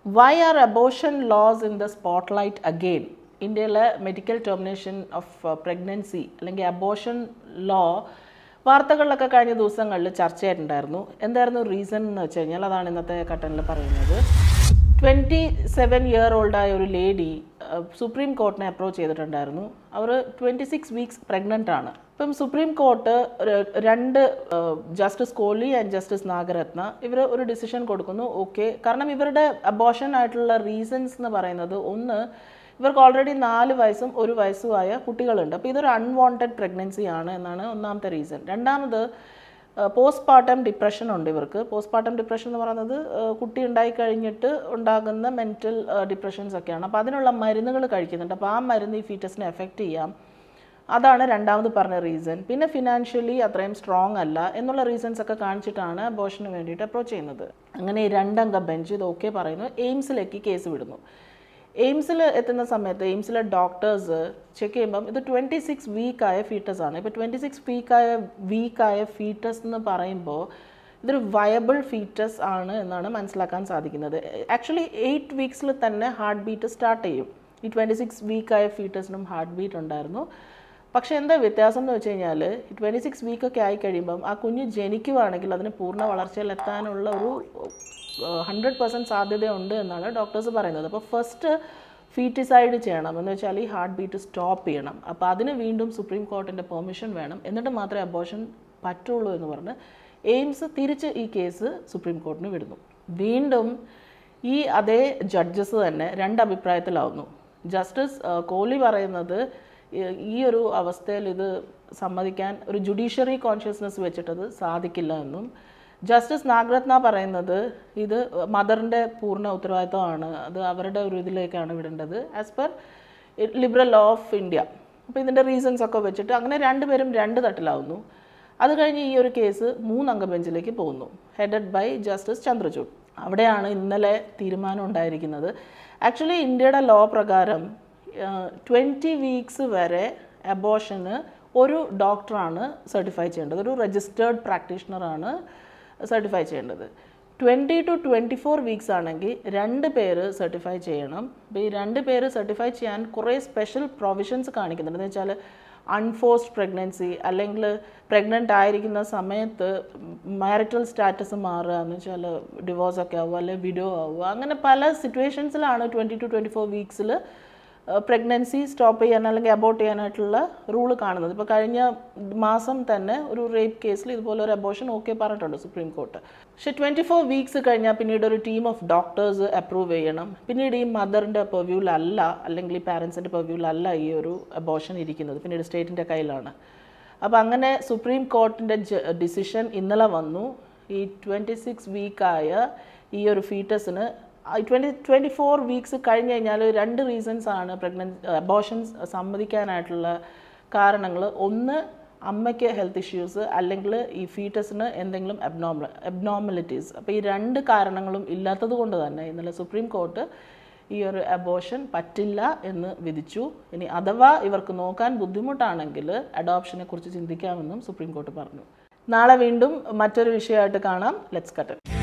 Y are abortion laws in the spotlight again ഇന്ത്യയിലെ medical termination of pregnancy അല്ലെങ്കിൽ abortion law വാർത്തകളിലൊക്കെ കഴിഞ്ഞ ദിവസങ്ങളിൽ ചർച്ചയായിട്ടുണ്ടായിരുന്നു എന്തായിരുന്നു റീസൺ എന്ന് വെച്ച് കഴിഞ്ഞാൽ അതാണ് ഇന്നത്തെ കട്ടനിൽ പറയുന്നത് ട്വൻറ്റി സെവൻ ഇയർ ഓൾഡായ ഒരു ലേഡി സുപ്രീം കോർട്ടിനെ അപ്രോച്ച് ചെയ്തിട്ടുണ്ടായിരുന്നു അവർ ട്വൻറ്റി സിക്സ് വീക്സ് പ്രഗ്നൻ്റ് ആണ് ഇപ്പം സുപ്രീം കോർട്ട് ഒരു- രണ്ട് justice Kohli and justice Nagarathna ഇവർ ഒരു ഡിസിഷൻ കൊടുക്കുന്നു ഓക്കെ കാരണം ഇവരുടെ അബോഷൻ ആയിട്ടുള്ള റീസൺസ് എന്ന് പറയുന്നത് ഒന്ന് ഇവർക്ക് ഓൾറെഡി നാല് വയസ്സും ഒരു വയസ്സുമായ കുട്ടികളുണ്ട് അപ്പോൾ ഇതൊരു അൺവാണ്ടഡ് പ്രഗ്നൻസി ആണ് എന്നാണ് ഒന്നാമത്തെ റീസൺ രണ്ടാമത് പോസ്റ്റ് പാർട്ടം ഡിപ്രഷൻ ഉണ്ട് ഇവർക്ക് പോസ്റ്റ് പാർട്ടം ഡിപ്രഷൻ എന്ന് പറയുന്നത് ആ, കുട്ടി ഉണ്ടായി കഴിഞ്ഞിട്ട് ഉണ്ടാകുന്ന മെൻറ്റൽ ഡിപ്രഷൻസ് ഒക്കെയാണ് അപ്പോൾ അതിനുള്ള മരുന്നുകൾ കഴിക്കുന്നുണ്ട് അപ്പോൾ ആ മരുന്ന് ഈ ഫീറ്റസിനെ എഫക്റ്റ് ചെയ്യാം അതാണ് രണ്ടാമത് പറഞ്ഞ റീസൺ പിന്നെ ഫിനാൻഷ്യലി അത്രയും സ്ട്രോങ് അല്ല എന്നുള്ള റീസൺസ് ഒക്കെ കാണിച്ചിട്ടാണ് അബോഷന് വേണ്ടിയിട്ട് അപ്രോച്ച് ചെയ്യുന്നത് അങ്ങനെ ഈ രണ്ടംഗ ബെഞ്ച് ഇത് ഓക്കെ പറയുന്നു എയിംസിലേക്ക് കേസ് വിടുന്നു എയിംസിൽ എത്തുന്ന സമയത്ത് എയിംസിലെ ഡോക്ടേഴ്സ് ചെക്ക് ചെയ്യുമ്പം ഇത് ട്വൻറ്റി സിക്സ് വീക്കായ ഫീറ്റസ് ആണ് ഇപ്പോൾ ട്വൻറ്റി സിക്സ് വീക്കായ വീക്കായ ഫീറ്റസ് എന്ന് പറയുമ്പോൾ ഇതൊരു വയബിൾ ഫീറ്റസ് ആണ് എന്നാണ് മനസ്സിലാക്കാൻ സാധിക്കുന്നത് ആക്ച്വലി എയ്റ്റ് വീക്സിൽ തന്നെ ഹാർട്ട് ബീറ്റ് സ്റ്റാർട്ട് ചെയ്യും ഈ ട്വൻറ്റി സിക്സ് വീക്കായ ഫീറ്റസിനും ഹാർട്ട് ബീറ്റ് ഉണ്ടായിരുന്നു പക്ഷേ എന്താ വ്യത്യാസം എന്ന് വെച്ച് കഴിഞ്ഞാൽ ട്വൻറ്റി സിക്സ് വീക്കൊക്കെ ആയി കഴിയുമ്പം ആ കുഞ്ഞ് ജനിക്കുവാണെങ്കിൽ അതിന് പൂർണ്ണ വളർച്ചയിലെത്താനുള്ള ഒരു ഹൺഡ്രഡ് പെർസെൻറ്റ് സാധ്യതയുണ്ട് എന്നാണ് ഡോക്ടേഴ്സ് പറയുന്നത് അപ്പോൾ ഫസ്റ്റ് ഫീറ്റിസൈഡ് ചെയ്യണം എന്ന് വെച്ചാൽ ഈ ഹാർട്ട് ബീറ്റ് സ്റ്റോപ്പ് ചെയ്യണം അപ്പോൾ അതിന് വീണ്ടും സുപ്രീം കോർട്ടിൻ്റെ പെർമിഷൻ വേണം എന്നിട്ട് മാത്രമേ അബോഷൻ പറ്റുള്ളൂ എന്ന് പറഞ്ഞ് എയിംസ് തിരിച്ച് ഈ കേസ് സുപ്രീം കോർട്ടിന് വിടുന്നു വീണ്ടും ഈ അതേ ജഡ്ജസ് തന്നെ രണ്ട് അഭിപ്രായത്തിലാവുന്നു ജസ്റ്റിസ് ആ, കോഹ്ലി പറയുന്നത് ഈ- ഈ ഒരു അവസ്ഥയിൽ ഇത് സമ്മതിക്കാൻ ഒരു ജുഡീഷ്യറി കോൺഷ്യസ്നെസ് വെച്ചിട്ടത് സാധിക്കില്ല എന്നും ജസ്റ്റിസ് നാഗരത്ന പറയുന്നത് ഇത് മദറിൻ്റെ പൂർണ്ണ ഉത്തരവാദിത്തമാണ് അത് അവരുടെ ഒരു ഇതിലേക്കാണ് വിടേണ്ടത് as per liberal law of India അപ്പോൾ ഇതിൻ്റെ റീസൺസ് ഒക്കെ വെച്ചിട്ട് അങ്ങനെ രണ്ടുപേരും രണ്ട് തട്ടിലാവുന്നു അത് കഴിഞ്ഞ് ഈ ഒരു കേസ് മൂന്നംഗ ബെഞ്ചിലേക്ക് പോകുന്നു ഹെഡഡ് ബൈ ജസ്റ്റിസ് ചന്ദ്രചൂഡ് അവിടെയാണ് ഇന്നലെ തീരുമാനം ഉണ്ടായിരിക്കുന്നത് ആക്ച്വലി ഇന്ത്യയുടെ ലോ പ്രകാരം ട്വൻറ്റി വീക്സ് വരെ അബോഷന് ഒരു ഡോക്ടറാണ് സർട്ടിഫൈ ചെയ്യേണ്ടത് ഒരു രജിസ്റ്റേർഡ് പ്രാക്ടീഷണറാണ് സർട്ടിഫൈ ചെയ്യേണ്ടത് twenty two twenty four weeks ആണെങ്കിൽ രണ്ട് പേര് സർട്ടിഫൈ ചെയ്യണം അപ്പോൾ ഈ രണ്ട് പേര് സർട്ടിഫൈ ചെയ്യാൻ കുറേ സ്പെഷ്യൽ പ്രൊവിഷൻസ് കാണിക്കുന്നുണ്ട് എന്ന് വെച്ചാൽ അൺഫോഴ്സ്ഡ് പ്രഗ്നൻസി അല്ലെങ്കിൽ പ്രഗ്നൻ്റ് ആയിരിക്കുന്ന സമയത്ത് മാരിറ്റൽ സ്റ്റാറ്റസ് മാറുക എന്ന് വെച്ചാൽ ഡിവോഴ്സ് ഒക്കെ ആവുക അല്ലെങ്കിൽ വിഡോ ആവുക അങ്ങനെ പല സിറ്റുവേഷൻസിലാണ് ട്വൻറ്റി ടു ട്വൻറ്റി ഫോർ വീക്സിൽ പ്രഗ്നൻസി സ്റ്റോപ്പ് ചെയ്യാൻ അല്ലെങ്കിൽ അബോർട്ട് ചെയ്യാനായിട്ടുള്ള റൂള് കാണുന്നത് ഇപ്പോൾ കഴിഞ്ഞ മാസം തന്നെ ഒരു റേപ്പ് കേസിൽ ഇതുപോലെ ഒരു അബോഷൻ ഓക്കെ പറഞ്ഞിട്ടുണ്ട് സുപ്രീം കോർട്ട് പക്ഷെ ട്വൻറ്റി ഫോർ വീക്സ് കഴിഞ്ഞാൽ പിന്നീട് ഒരു ടീം ഓഫ് ഡോക്ടേഴ്സ് അപ്രൂവ് ചെയ്യണം പിന്നീട് ഈ മദറിൻ്റെ പെർവ്യൂലല്ല അല്ലെങ്കിൽ ഈ പാരൻസിൻ്റെ പെർവ്യൂലല്ല ഈ ഒരു അബോഷൻ ഇരിക്കുന്നത് പിന്നീട് സ്റ്റേറ്റിൻ്റെ കയ്യിലാണ് അപ്പോൾ അങ്ങനെ സുപ്രീം കോർട്ടിൻ്റെ ഡിസിഷൻ ഇന്നലെ വന്നു ഈ ട്വൻറ്റി സിക്സ് വീക്കായ ഈ ഒരു ഫീറ്റസിന് ട്വൻറ്റി ട്വൻറ്റി ഫോർ വീക്സ് കഴിഞ്ഞ് കഴിഞ്ഞാൽ രണ്ട് റീസൺസ് ആണ് പ്രഗ്നൻസി അബോഷൻസ് സമ്മതിക്കാനായിട്ടുള്ള കാരണങ്ങൾ ഒന്ന് അമ്മയ്ക്ക് ഹെൽത്ത് ഇഷ്യൂസ് അല്ലെങ്കിൽ ഈ ഫീറ്റസിന് എന്തെങ്കിലും അബ്നോമൽ അബ്നോമലിറ്റീസ് അപ്പോൾ ഈ രണ്ട് കാരണങ്ങളും ഇല്ലാത്തത് കൊണ്ട് തന്നെ ഇന്നലെ സുപ്രീം കോർട്ട് ഈ ഒരു അബോഷൻ പറ്റില്ല എന്ന് വിധിച്ചു ഇനി അഥവാ ഇവർക്ക് നോക്കാൻ ബുദ്ധിമുട്ടാണെങ്കിൽ അഡോപ്ഷനെ കുറിച്ച് ചിന്തിക്കാമെന്നും സുപ്രീം കോർട്ട് പറഞ്ഞു നാളെ വീണ്ടും മറ്റൊരു വിഷയമായിട്ട് കാണാം ലെറ്റ്സ് കട്ട്